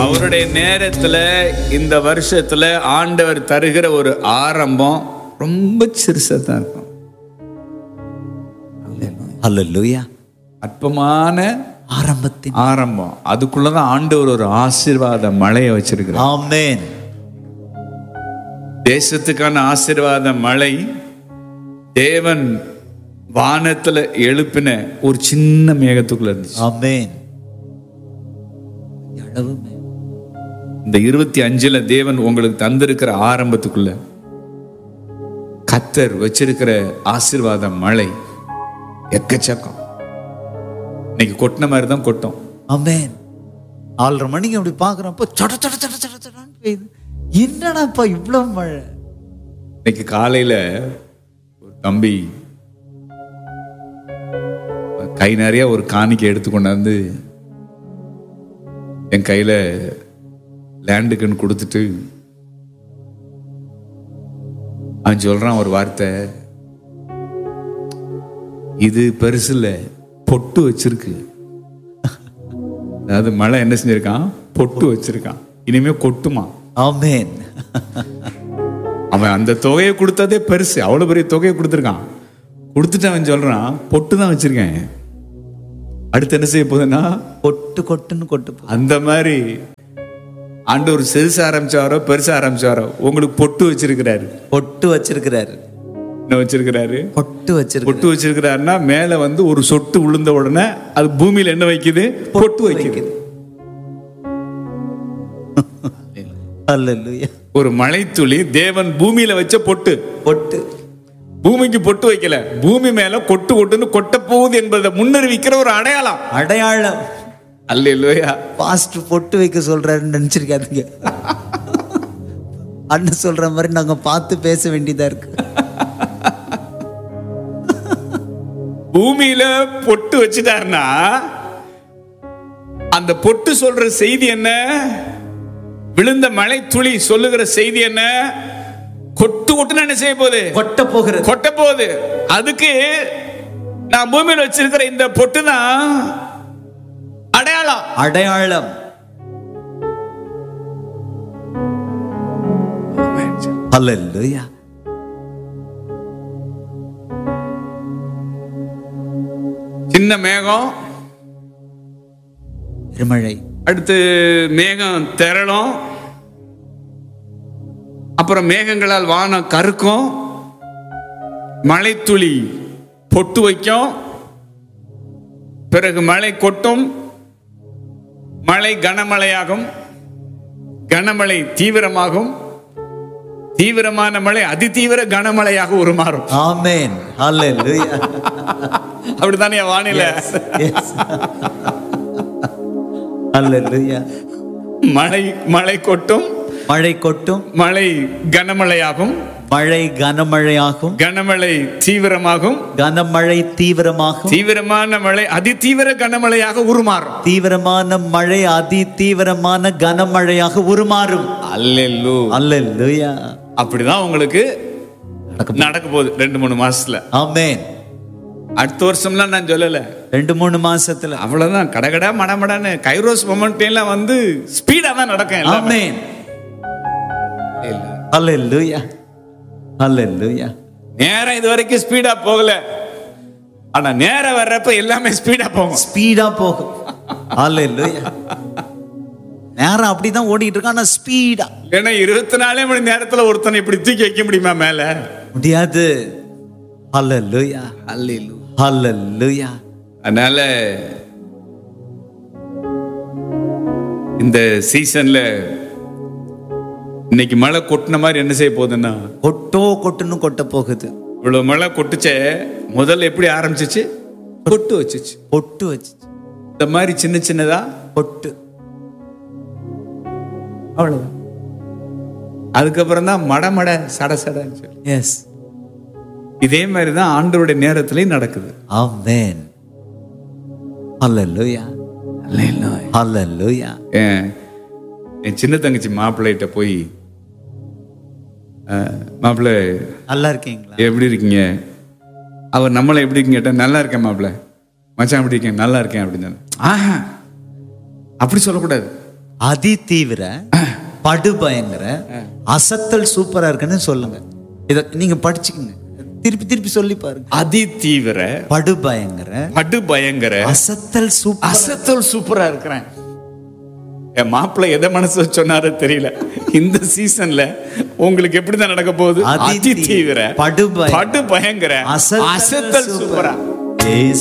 அவருடைய நேரத்துல இந்த வருஷத்துல ஆண்டவர் தருகிற ஒரு ஆரம்பம் ரொம்ப சிறுசா தான் இருக்கும் அல்லேலூயா அற்பமான ஆரம்பத்தின் ஆரம்பம் அதுக்குள்ளதான் ஆண்டவர் ஒரு ஆசீர்வாத மழையை வச்சிருக்கிறார் ஆமென் தேசத்துக்கான ஆசீர்வாத மழை தேவன் வானத்துல எழுப்பின ஒரு சின்ன மேகத்துக்குள்ள இருந்துச்சு ஆமென் அளவுமே இந்த இருபத்தி அஞ்சுல தேவன் உங்களுக்கு தந்திருக்கிற ஆரம்பத்துக்குள்ள கத்தர் வச்சிருக்கிற ஆசீர்வாத மழை எக்கச்சக்கம் இன்னைக்கு கொட்டின மாதிரி தான் கொட்டும் ஆமென் ஆறரை மணிக்கு அப்படி பார்க்குறப்போ சொட சொட சொட சொட சொடன்னு பெய்யுது என்னடாப்பா இவ்வளோ மழை இன்னைக்கு காலையில ஒரு தம்பி கை நிறைய ஒரு காணிக்கை எடுத்து கொண்டாந்து என் கையில லேண்டுக்குன்னு கொடுத்துட்டு அவன் சொல்றான் ஒரு வார்த்தை இது பெருசு இல்ல பொட்டு வச்சிருக்கு அதாவது மழை என்ன செஞ்சிருக்கான் பொட்டு வச்சிருக்கான் இனிமே கொட்டுமா ஆமென் அவன் அந்த தொகையை கொடுத்ததே பெருசு அவ்வளவு பெரிய தொகையை கொடுத்துருக்கான் கொடுத்துட்டு அவன் சொல்றான் பொட்டு தான் வச்சிருக்கேன் அடுத்து என்ன செய்ய போகுதுன்னா கொட்டு கொட்டுன்னு கொட்டு போ அந்த மாதிரி ஆண்டவர் சிறுசா ஆரம்பிச்சாரோ பெருசா ஆரம்பிச்சாரோ உங்களுக்கு பொட்டு வச்சிருக்கிறாரு பொட்டு வச்சிருக்கிறாரு என்ன வச்சிருக்கிறாரு பொட்டு வச்சிருக்கிறாரு பொட்டு வச்சிருக்கிறாருன்னா மேல வந்து ஒரு சொட்டு விழுந்த உடனே அது பூமியில என்ன வைக்குது பொட்டு வைக்குது அல்லேலூயா ஒரு மழைத்துளி தேவன் பூமியில வச்ச பொட்டு பொட்டு பூமிக்கு பொட்டு வைக்கல பூமி மேல கொட்டு கொட்டுன்னு கொட்ட போகுது என்பதை முன்னறிவிக்கிற ஒரு அடையாளம் அடையாளம் அல்லேலூயா பாஸ்ட் பொட்டு வைக்க சொல்றாருன்னு நினைச்சிருக்காதீங்க அண்ணன் சொல்ற மாதிரி நாங்க பார்த்து பேச வேண்டியதா இருக்கு பூமியில பொட்டு வச்சுட்டாருன்னா அந்த பொட்டு சொல்ற செய்தி என்ன விழுந்த மழை துளி சொல்லுகிற செய்தி என்ன கொட்டு கொட்டுன்னு என்ன செய்ய போகுது கொட்ட போகிறது கொட்ட போகுது அதுக்கு நான் பூமியில வச்சிருக்கிற இந்த பொட்டு தான் அடையாளம் அடையாளம் அல்லேலூயா சின்ன மேகம் பெருமழை அடுத்து மேகம் திரளும் அப்புறம் மேகங்களால் வானம் கருக்கும் மழைத்துளி பொட்டு வைக்கும் பிறகு மழை கொட்டும் மழை கனமழையாகும் கனமழை தீவிரமாகும் தீவிரமான மழை அதிதீவிர கனமழையாக உருமாறும் ஆமென் அல்லேலூயா அப்படித்தானே வானிலை எஸ் அல்லேலூயா மழை மழை கொட்டும் மழை கொட்டும் மழை கனமழையாகும் மழை கனமழையாகும் கனமழை தீவிரமாகும் கனமழை தீவிரமாகும் தீவிரமான மழை அதிதீவிர கனமழையாக உருமாறும் தீவிரமான மழை அதி தீவிரமான கனமழையாக உருமாறும் அல்லெல்லு அல்லேலூயா அப்படிதான் உங்களுக்கு நடக்க போகுது ரெண்டு மூணு மாசத்துல ஆமென் அடுத்த வருஷம்லாம் நான் சொல்லல ரெண்டு மூணு மாசத்துல அவ்வளவுதான் கடகடா மடமடன்னு கைரோஸ் மொமெண்ட்லாம் வந்து ஸ்பீடா தான் நடக்கும் எல்லாமே. ஆமென் இல்ல. அல்லேலூயா அல்லேலூயா நேரம் இது வரைக்கும் ஸ்பீடா போகல ஆனா நேரம் வர்றப்ப எல்லாமே ஸ்பீடா போகும் ஸ்பீடா போகும் அல்லேலூயா நேரம் அப்படிதான் ஓடிட்டு இருக்கு ஆனா ஸ்பீடா ஏன்னா இருபத்தி நாலே மணி நேரத்துல ஒருத்தனை இப்படி தூக்கி வைக்க முடியுமா மேல முடியாது அல்லேலூயா அல்லேலு அல்லேலூயா அதனால இந்த சீசன்ல இன்னைக்கு மழை கொட்டின மாதிரி என்ன செய்ய போகுதுன்னா கொட்டோ கொட்டுன்னு கொட்ட போகுது இவ்வளவு மழை கொட்டுச்சே முதல்ல எப்படி ஆரம்பிச்சிச்சு கொட்டு வச்சுச்சு பொட்டு வச்சு இந்த மாதிரி சின்ன சின்னதா பொட்டு அவ்வளவுதான் அதுக்கப்புறம் தான் மட மட சட சடன்னு சொல்லி எஸ் இதே மாதிரி தான் ஆண்டவருடைய நேரத்திலையும் நடக்குது ஆமென் அல்லேலூயா அல்லேலூயா ஏன் என் சின்ன தங்கச்சி மாப்பிள்ளைகிட்ட போய் அஹ், மாப்பிள்ளை நல்லா இருக்கீங்களா எப்படி இருக்கீங்க அவர் நம்மளை எப்படி இருக்கீங்க கேட்டா நல்லா இருக்கேன் மாப்பிள்ள மச்சான் எப்படி இருக்கேன் நல்லா இருக்கேன் அப்படின்னு சொன்னேன் ஆஹா அப்படி சொல்லக்கூடாது அதி தீவிர படுபயங்கர அசத்தல் சூப்பரா இருக்குன்னு சொல்லுங்க இத நீங்க படிச்சுக்கங்க திருப்பி திருப்பி சொல்லி பாருங்க அதி தீவிர படுபயங்கர படு பயங்கர அசத்தல் சூப்பர் அசத்தல் சூப்பரா இருக்கிறேன் என் மாப்பிள்ளை எதை மனசு சொன்னாரோ தெரியல இந்த சீசன்ல உங்களுக்கு எப்படிதான் நடக்க போகுது அதி அதி தீவிர படுபய- படு பயங்கர அசத்தல் அசத்தல் சூப்பரா. சூப்பரா ஏசு